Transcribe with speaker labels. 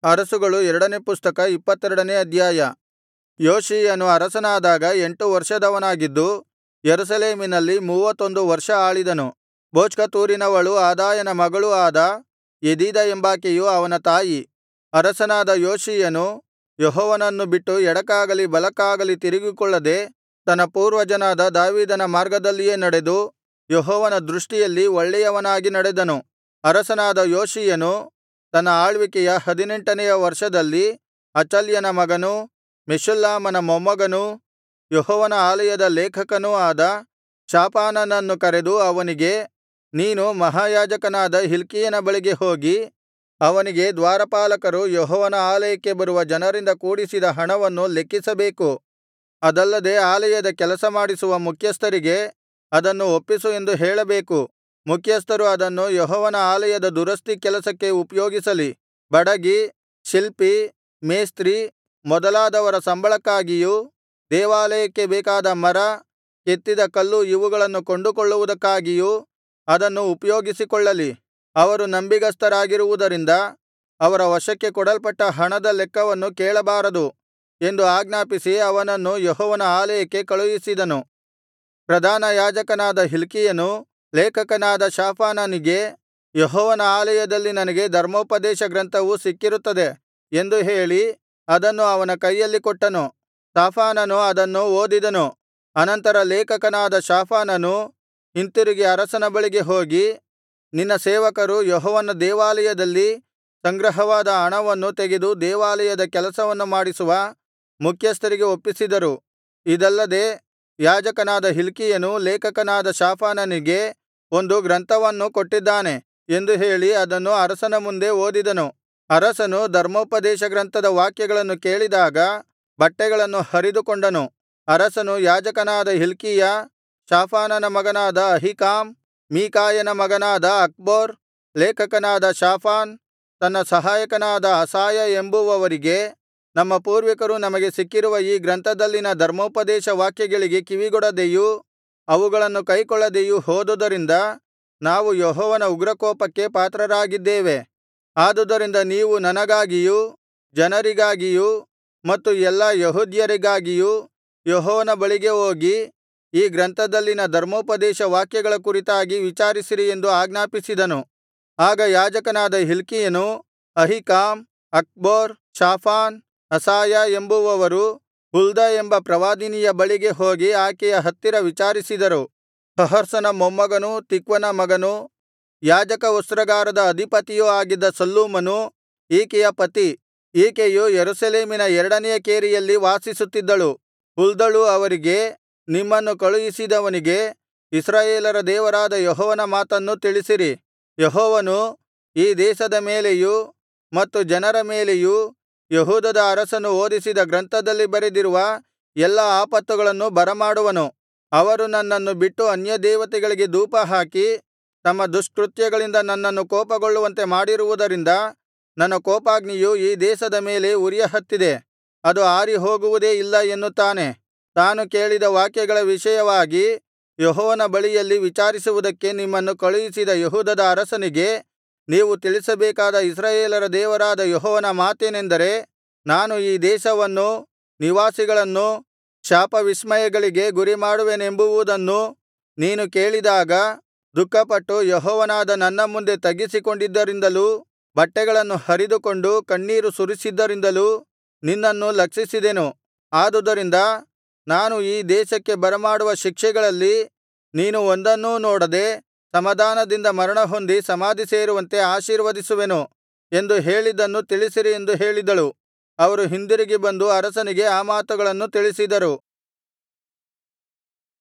Speaker 1: ಅರಸುಗಳು ಎರಡನೆ ಪುಸ್ತಕ ಇಪ್ಪತ್ತೆರಡನೇ ಅಧ್ಯಾಯ ಯೋಷೀಯನು ಅರಸನಾದಾಗ ಎಂಟು ವರ್ಷದವನಾಗಿದ್ದು ಯೆರೂಸಲೇಮಿನಲ್ಲಿ ಮೂವತ್ತೊಂದು ವರ್ಷ ಆಳಿದನು ಬೊಚ್ಕತೂರಿನವಳೂ ಅದಾಯನ ಮಗಳೂ ಆದ ಯೆದೀದಾ ಎಂಬಾಕೆಯು ಅವನ ತಾಯಿ ಅರಸನಾದ ಯೋಷೀಯನು ಯೆಹೋವನನ್ನು ಬಿಟ್ಟು ಎಡಕ್ಕಾಗಲಿ ಬಲಕ್ಕಾಗಲಿ ತಿರುಗಿಕೊಳ್ಳದೆ ತನ್ನ ಪೂರ್ವಜನಾದ ದಾವೀದನ ಮಾರ್ಗದಲ್ಲಿಯೇ ನಡೆದು ಯೆಹೋವನ ದೃಷ್ಟಿಯಲ್ಲಿ ಒಳ್ಳೆಯವನಾಗಿ ನಡೆದನು ಅರಸನಾದ ಯೋಷೀಯನು ತನ್ನ ಆಳ್ವಿಕೆಯ ಹದಿನೆಂಟನೆಯ ವರ್ಷದಲ್ಲಿ ಅಚಲ್ಯನ ಮಗನೂ ಮೆಷುಲ್ಲಾಮನ ಮೊಮ್ಮಗನೂ ಯೆಹೋವನ ಆಲಯದ ಲೇಖಕನೂ ಆದ ಶಾಫಾನನನ್ನು ಕರೆದು ಅವನಿಗೆ ನೀನು ಮಹಾಯಾಜಕನಾದ ಹಿಲ್ಕೀಯನ ಬಳಿಗೆ ಹೋಗಿ ಅವನಿಗೆ ದ್ವಾರಪಾಲಕರು ಯೆಹೋವನ ಆಲಯಕ್ಕೆ ಬರುವ ಜನರಿಂದ ಕೂಡಿಸಿದ ಹಣವನ್ನು ಲೆಕ್ಕಿಸಬೇಕು ಅದಲ್ಲದೆ ಆಲಯದ ಕೆಲಸ ಮಾಡಿಸುವ ಮುಖ್ಯಸ್ಥರಿಗೆ ಅದನ್ನು ಒಪ್ಪಿಸು ಎಂದು ಹೇಳಬೇಕು ಮುಖ್ಯಸ್ಥರು ಅದನ್ನು ಯೆಹೋವನ ಆಲಯದ ದುರಸ್ತಿ ಕೆಲಸಕ್ಕೆ ಉಪಯೋಗಿಸಲಿ ಬಡಗಿ ಶಿಲ್ಪಿ ಮೇಸ್ತ್ರಿ ಮೊದಲಾದವರ ಸಂಬಳಕ್ಕಾಗಿಯೂ ದೇವಾಲಯಕ್ಕೆ ಬೇಕಾದ ಮರ ಕೆತ್ತಿದ ಕಲ್ಲು ಇವುಗಳನ್ನು ಕೊಂಡುಕೊಳ್ಳುವುದಕ್ಕಾಗಿಯೂ ಅದನ್ನು ಉಪಯೋಗಿಸಿಕೊಳ್ಳಲಿ ಅವರು ನಂಬಿಗಸ್ತರಾಗಿರುವುದರಿಂದ ಅವರ ವಶಕ್ಕೆ ಕೊಡಲ್ಪಟ್ಟ ಹಣದ ಲೆಕ್ಕವನ್ನು ಕೇಳಬಾರದು ಎಂದು ಆಜ್ಞಾಪಿಸಿ ಅವನನ್ನು ಯೆಹೋವನ ಆಲಯಕ್ಕೆ ಕಳುಹಿಸಿದನು ಪ್ರಧಾನ ಯಾಜಕನಾದ ಹಿಲ್ಕೀಯನು ಲೇಖಕನಾದ ಶಾಫಾನನಿಗೆ ಯೆಹೋವನ ಆಲಯದಲ್ಲಿ ನನಗೆ ಧರ್ಮೋಪದೇಶ ಗ್ರಂಥವು ಸಿಕ್ಕಿರುತ್ತದೆ ಎಂದು ಹೇಳಿ ಅದನ್ನು ಅವನ ಕೈಯಲ್ಲಿ ಕೊಟ್ಟನು ಶಾಫಾನನು ಅದನ್ನು ಓದಿದನು ಅನಂತರ ಲೇಖಕನಾದ ಶಾಫಾನನು ಹಿಂತಿರುಗಿ ಅರಸನ ಬಳಿಗೆ ಹೋಗಿ ನಿನ್ನ ಸೇವಕರು ಯೆಹೋವನ ದೇವಾಲಯದಲ್ಲಿ ಸಂಗ್ರಹವಾದ ಹಣವನ್ನು ತೆಗೆದು ದೇವಾಲಯದ ಕೆಲಸವನ್ನು ಮಾಡಿಸುವ ಮುಖ್ಯಸ್ಥರಿಗೆ ಒಪ್ಪಿಸಿದರು ಇದಲ್ಲದೆ ಯಾಜಕನಾದ ಹಿಲ್ಕೀಯನು ಲೇಖಕನಾದ ಶಾಫಾನನಿಗೆ ಒಂದು ಗ್ರಂಥವನ್ನು ಕೊಟ್ಟಿದ್ದಾನೆ ಎಂದು ಹೇಳಿ ಅದನ್ನು ಅರಸನ ಮುಂದೆ ಓದಿದನು ಅರಸನು ಧರ್ಮೋಪದೇಶ ಗ್ರಂಥದ ವಾಕ್ಯಗಳನ್ನು ಕೇಳಿದಾಗ ಬಟ್ಟೆಗಳನ್ನು ಹರಿದುಕೊಂಡನು ಅರಸನು ಯಾಜಕನಾದ ಹಿಲ್ಕೀಯ ಶಾಫಾನನ ಮಗನಾದ ಅಹೀಕಾಮ್ ಮೀಕಾಯನ ಮಗನಾದ ಅಕ್ಬೋರ್ ಲೇಖಕನಾದ ಶಾಫಾನ್ ತನ್ನ ಸಹಾಯಕನಾದ ಅಸಾಯ ಎಂಬುವವರಿಗೆ ನಮ್ಮ ಪೂರ್ವಿಕರು ನಮಗೆ ಸಿಕ್ಕಿರುವ ಈ ಗ್ರಂಥದಲ್ಲಿನ ಧರ್ಮೋಪದೇಶ ವಾಕ್ಯಗಳಿಗೆ ಕಿವಿಗೊಡದೆಯೂ ಅವುಗಳನ್ನು ಕೈಕೊಳ್ಳದೆಯೂ ಹೋದುದರಿಂದ ನಾವು ಯೆಹೋವನ ಉಗ್ರಕೋಪಕ್ಕೆ ಪಾತ್ರರಾಗಿದ್ದೇವೆ ಆದುದರಿಂದ ನೀವು ನನಗಾಗಿಯೂ ಜನರಿಗಾಗಿಯೂ ಮತ್ತು ಎಲ್ಲಾ ಯೆಹೂದ್ಯರಿಗಾಗಿಯೂ ಯೆಹೋವನ ಬಳಿಗೆ ಹೋಗಿ ಈ ಗ್ರಂಥದಲ್ಲಿನ ಧರ್ಮೋಪದೇಶ ವಾಕ್ಯಗಳ ಕುರಿತಾಗಿ ವಿಚಾರಿಸಿರಿ ಎಂದು ಆಜ್ಞಾಪಿಸಿದನು ಆಗ ಯಾಜಕನಾದ ಹಿಲ್ಕೀಯನು ಅಹೀಕಾಮ್ ಅಕ್ಬೋರ್ ಶಾಫಾನ್ ಅಸಾಯ ಎಂಬುವವರು ಹುಲ್ದ ಎಂಬ ಪ್ರವಾದಿನಿಯ ಬಳಿಗೆ ಹೋಗಿ ಆಕೆಯ ಹತ್ತಿರ ವಿಚಾರಿಸಿದರು ಹರ್ಷನ ಮೊಮ್ಮಗನೂ ತಿಕ್ವನ ಮಗನೂ ಯಾಜಕ ವಸ್ತ್ರಾಗಾರದ ಅಧಿಪತಿಯೂ ಆಗಿದ್ದ ಶಲ್ಲೂಮನು ಈಕೆಯ ಪತಿ ಈಕೆಯು ಯೆರೂಸಲೇಮಿನ ಎರಡನೆಯ ಕೇರಿಯಲ್ಲಿ ವಾಸಿಸುತ್ತಿದ್ದಳು ಹುಲ್ದಳು ಅವರಿಗೆ ನಿಮ್ಮನ್ನು ಕಳುಹಿಸಿದವನಿಗೆ ಇಸ್ರಾಯೇಲರ ದೇವರಾದ ಯೆಹೋವನ ಮಾತನ್ನು ತಿಳಿಸಿರಿ ಯೆಹೋವನು ಈ ದೇಶದ ಮೇಲೆಯೂ ಮತ್ತು ಜನರ ಮೇಲೆಯೂ ಯೆಹೂದದ ಅರಸನು ಓದಿಸಿದ ಗ್ರಂಥದಲ್ಲಿ ಬರೆದಿರುವ ಎಲ್ಲಾ ಆಪತ್ತುಗಳನ್ನು ಬರಮಾಡುವನು ಅವರು ನನ್ನನ್ನು ಬಿಟ್ಟು ಅನ್ಯದೇವತೆಗಳಿಗೆ ಧೂಪಹಾಕಿ ತಮ್ಮ ದುಷ್ಕೃತ್ಯಗಳಿಂದ ನನ್ನನ್ನು ಕೋಪಗೊಳ್ಳುವಂತೆ ಮಾಡಿರುವುದರಿಂದ ನನ್ನ ಕೋಪಾಗ್ನಿಯು ಈ ದೇಶದ ಮೇಲೆ ಉರಿಯಹತ್ತಿದೆ ಅದು ಆರಿಹೋಗುವುದೇ ಇಲ್ಲ ಎನ್ನುತ್ತಾನೆ ತಾನು ಕೇಳಿದ ವಾಕ್ಯಗಳ ವಿಷಯವಾಗಿ ಯೆಹೋವನ ಬಳಿಯಲ್ಲಿ ವಿಚಾರಿಸುವುದಕ್ಕೆ ನಿಮ್ಮನ್ನು ಕಳುಹಿಸಿದ ಯೆಹೂದದ ಅರಸನಿಗೆ ನೀವು ತಿಳಿಸಬೇಕಾದ ಇಸ್ರಾಯೇಲರ ದೇವರಾದ ಯೆಹೋವನ ಮಾತೇನೆಂದರೆ ನಾನು ಈ ದೇಶವನ್ನೂ ನಿವಾಸಿಗಳನ್ನೂ ಶಾಪವಿಸ್ಮಯಗಳಿಗೆ ಗುರಿಮಾಡುವೆನೆಂಬುವುದನ್ನು ನೀನು ಕೇಳಿದಾಗ ದುಃಖಪಟ್ಟು ಯೆಹೋವನಾದ ನನ್ನ ಮುಂದೆ ತಗ್ಗಿಸಿಕೊಂಡಿದ್ದರಿಂದಲೂ ಬಟ್ಟೆಗಳನ್ನು ಹರಿದುಕೊಂಡು ಕಣ್ಣೀರು ಸುರಿಸಿದ್ದರಿಂದಲೂ ನಿನ್ನನ್ನು ಲಕ್ಷಿಸಿದೆನು ಆದುದರಿಂದ ನಾನು ಈ ದೇಶಕ್ಕೆ ಬರಮಾಡುವ ಶಿಕ್ಷೆಗಳಲ್ಲಿ ನೀನು ಒಂದನ್ನೂ ನೋಡದೆ ಸಮಾಧಾನದಿಂದ ಮರಣಹೊಂದಿ ಸಮಾಧಿ ಸೇರುವಂತೆ ಆಶೀರ್ವದಿಸುವೆನು ಎಂದು ಹೇಳಿದ್ದನ್ನು ತಿಳಿಸಿರಿ ಎಂದು ಹೇಳಿದಳು ಅವರು ಹಿಂದಿರುಗಿ ಬಂದು ಅರಸನಿಗೆ ಆ ಮಾತುಗಳನ್ನು ತಿಳಿಸಿದರು